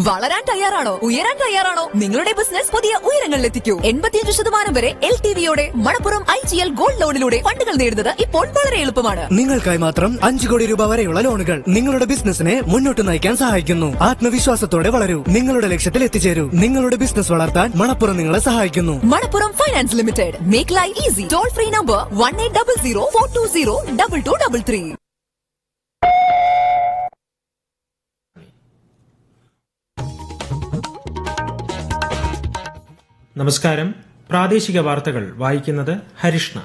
വളരാൻ തയ്യാറാണോ ഉയരാൻ തയ്യാറാണോ നിങ്ങളുടെ ബിസിനസ് പുതിയ ഉയരങ്ങളിലെത്തിക്കൂ എൺപത്തിയഞ്ച് ശതമാനം വരെ എൽ ടി വിയോടെ Manappuram I G L gold ലോണിലൂടെ ഫണ്ടുകൾ നേടുന്നത് ഇപ്പോൾ വളരെ എളുപ്പമാണ് നിങ്ങൾക്കായി മാത്രം അഞ്ചു കോടി രൂപ വരെയുള്ള ലോണുകൾ നിങ്ങളുടെ ബിസിനസിനെ മുന്നോട്ട് നയിക്കാൻ സഹായിക്കുന്നു ആത്മവിശ്വാസത്തോടെ വളരൂ നിങ്ങളുടെ ലക്ഷ്യത്തിൽ എത്തിച്ചേരൂ നിങ്ങളുടെ ബിസിനസ് വളർത്താൻ മണപ്പുറം നിങ്ങളെ സഹായിക്കുന്നു Manappuram finance limited make life easy toll free number one eight double zero four two zero double two double three നമസ്കാരം പ്രാദേശിക വാർത്തകൾ വായിക്കുന്നത് ഹരിഷ്ണ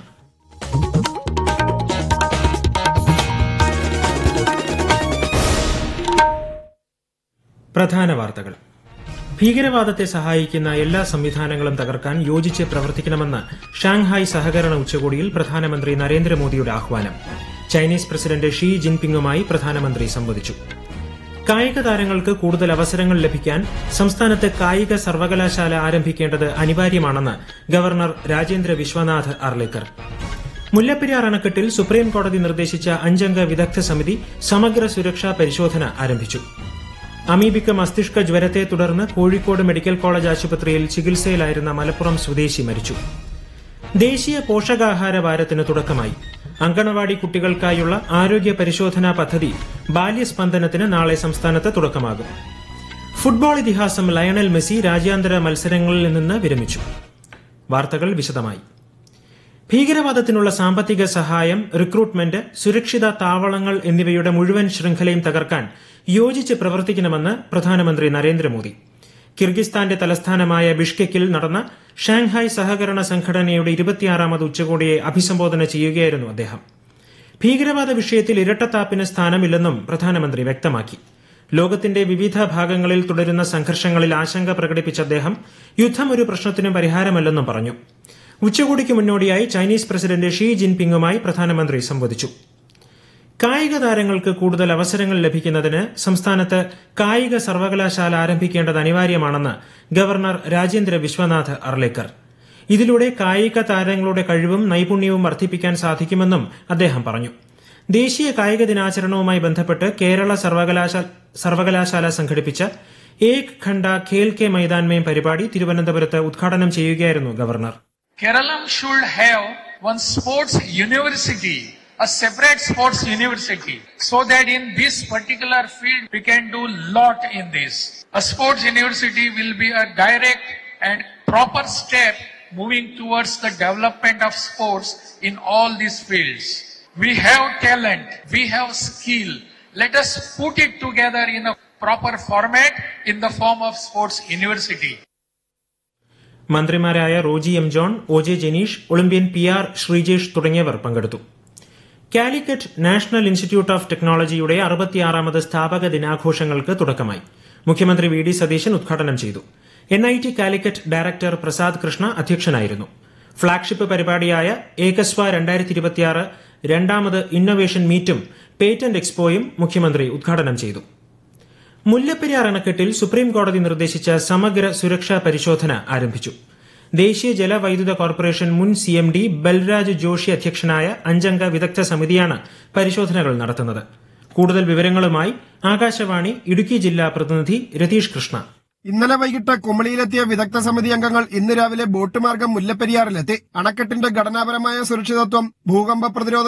പ്രധാന വാർത്തകൾ ഭീകരവാദത്തെ സഹായിക്കുന്ന എല്ലാ സംവിധാനങ്ങളും തകർക്കാൻ യോജിച്ച് പ്രവർത്തിക്കണമെന്ന് ഷാങ്ഹായ് സഹകരണ ഉച്ചകോടിയിൽ പ്രധാനമന്ത്രി നരേന്ദ്രമോദിയുടെ ആഹ്വാനം ചൈനീസ് പ്രസിഡന്റ് ഷീ ജിൻപിങ്ങുമായി പ്രധാനമന്ത്രി സംവദിച്ചു കായിക താരങ്ങൾക്ക് കൂടുതൽ അവസരങ്ങൾ ലഭിക്കാൻ സംസ്ഥാനത്ത് കായിക സർവകലാശാല ആരംഭിക്കേണ്ടത് അനിവാര്യമാണെന്ന് ഗവർണർ രാജേന്ദ്ര വിശ്വനാഥ് അർലേക്കർ മുല്ലപ്പെരിയാർ അണക്കെട്ടിൽ സുപ്രീം കോടതി നിർദ്ദേശിച്ച അഞ്ചംഗ വിദഗ്ധ സമിതി സമഗ്ര സുരക്ഷാ പരിശോധന ആരംഭിച്ചു അമീബിക്ക മസ്തിഷ്ക ജ്വരത്തെ തുടർന്ന് കോഴിക്കോട് മെഡിക്കൽ കോളേജ് ആശുപത്രിയിൽ ചികിത്സയിലായിരുന്ന മലപ്പുറം സ്വദേശി മരിച്ചു ദേശീയ പോഷകാഹാര വാരത്തിന് തുടക്കമായി അങ്കണവാടി കുട്ടികൾക്കായുള്ള ആരോഗ്യ പരിശോധനാ പദ്ധതി ബാല്യസ്പന്ദനത്തിന് നാളെ സംസ്ഥാനത്ത് തുടക്കമാകും ഫുട്ബോൾ ഇതിഹാസം ലയണൽ മെസ്സി രാജ്യാന്തര മത്സരങ്ങളിൽ നിന്ന് വിരമിച്ചു വാർത്തകൾ വിശദമായി ഭീകരവാദത്തിനുള്ള സാമ്പത്തിക സഹായം റിക്രൂട്ട്മെന്റ് സുരക്ഷിത താവളങ്ങൾ എന്നിവയുടെ മുഴുവൻ ശൃംഖലയും തകർക്കാൻ യോജിച്ച് പ്രവർത്തിക്കണമെന്ന് പ്രധാനമന്ത്രി നരേന്ദ്രമോദി കിർഗിസ്ഥാന്റെ തലസ്ഥാനമായ ബിഷ്കെക്കിൽ നടന്ന ഷാങ്ഹായ് സഹകരണ സംഘടനയുടെ ഇരുപത്തിയാറാമത് ഉച്ചകോടിയെ അഭിസംബോധന ചെയ്യുകയായിരുന്നു അദ്ദേഹം ഭീകരവാദ വിഷയത്തിൽ ഇരട്ടത്താപ്പിന് സ്ഥാനമില്ലെന്നും പ്രധാനമന്ത്രി വ്യക്തമാക്കി ലോകത്തിന്റെ വിവിധ ഭാഗങ്ങളിൽ തുടരുന്ന സംഘർഷങ്ങളിൽ ആശങ്ക പ്രകടിപ്പിച്ച അദ്ദേഹം യുദ്ധം ഒരു പ്രശ്നത്തിനും പരിഹാരമല്ലെന്നും പറഞ്ഞു ഉച്ചകോടിക്ക് മുന്നോടിയായി ചൈനീസ് പ്രസിഡന്റ് ഷീ ജിൻപിങ്ങുമായി പ്രധാനമന്ത്രി സംവദിച്ചു കായിക താരങ്ങൾക്ക് കൂടുതൽ അവസരങ്ങൾ ലഭിക്കുന്നതിന് സംസ്ഥാനത്ത് കായിക സർവകലാശാല ആരംഭിക്കേണ്ടത് അനിവാര്യമാണെന്ന് ഗവർണർ രാജേന്ദ്ര വിശ്വനാഥ് അർലേക്കർ ഇതിലൂടെ കായിക താരങ്ങളുടെ കഴിവും നൈപുണ്യവും വർദ്ധിപ്പിക്കാൻ സാധിക്കുമെന്നും അദ്ദേഹം പറഞ്ഞു ദേശീയ കായിക ദിനാചരണവുമായി ബന്ധപ്പെട്ട് കേരള സർവകലാശാല സർവകലാശാല സംഘടിപ്പിച്ച ഏക് ഖണ്ഡ ഖേൽ കെ മൈതാൻ മേം പരിപാടി തിരുവനന്തപുരത്ത് ഉദ്ഘാടനം ചെയ്യുകയായിരുന്നു governor Kerala should have one sports university, a separate sports university, so that in this particular field we can do lot in this. A sports university will be a direct and proper step moving towards the development of sports in all these fields. We have talent, we have skill. Let us put it together in a proper format in the form of sports university. മന്ത്രിമാരായ Roji M John O J Janeesh Olympian P R Sreejesh തുടങ്ങിയവർ പങ്കെടുത്തു Calicut national institute of ടെക്നോളജിയുടെ അറുപത്തിയാറാമത് സ്ഥാപക ദിനാഘോഷങ്ങൾക്ക് തുടക്കമായി മുഖ്യമന്ത്രി V D Satheesan ഉദ്ഘാടനം ചെയ്തു N I T Calicut director Prasad Krishna അധ്യക്ഷനായിരുന്നു ഫ്ളാഗ്ഷിപ്പ് പരിപാടിയായ ഏകസ്വ രണ്ടായിരത്തി ഇരുപത്തിയാറ് രണ്ടാമത് ഇന്നൊവേഷൻ മീറ്റും പേറ്റന്റ് എക്സ്പോയും മുഖ്യമന്ത്രി ഉദ്ഘാടനം ചെയ്തു മുല്ലപ്പെരിയാർ അണക്കെട്ടിൽ സുപ്രീം കോടതി നിർദ്ദേശിച്ച സമഗ്ര സുരക്ഷാ പരിശോധന ആരംഭിച്ചു ദേശീയ ജലവൈദ്യുത കോർപ്പറേഷൻ മുൻ C M D Balraj Joshi അധ്യക്ഷനായ അഞ്ചംഗ വിദഗ്ധ സമിതിയാണ് പരിശോധനകൾ നടത്തുന്നത് കൂടുതൽ വിവരങ്ങളുമായി ആകാശവാണി ഇടുക്കി ജില്ലാ പ്രതിനിധി രതീഷ് കൃഷ്ണ ഇന്നലെ വൈകിട്ട് കുമളിയിലെത്തിയ വിദഗ്ധ സമിതി അംഗങ്ങൾ ഇന്ന് രാവിലെ ബോട്ട് മാർഗം മുല്ലപ്പെരിയാറിലെത്തി അണക്കെട്ടിന്റെ ഘടനാപരമായ സുരക്ഷിതത്വം ഭൂകമ്പ പ്രതിരോധ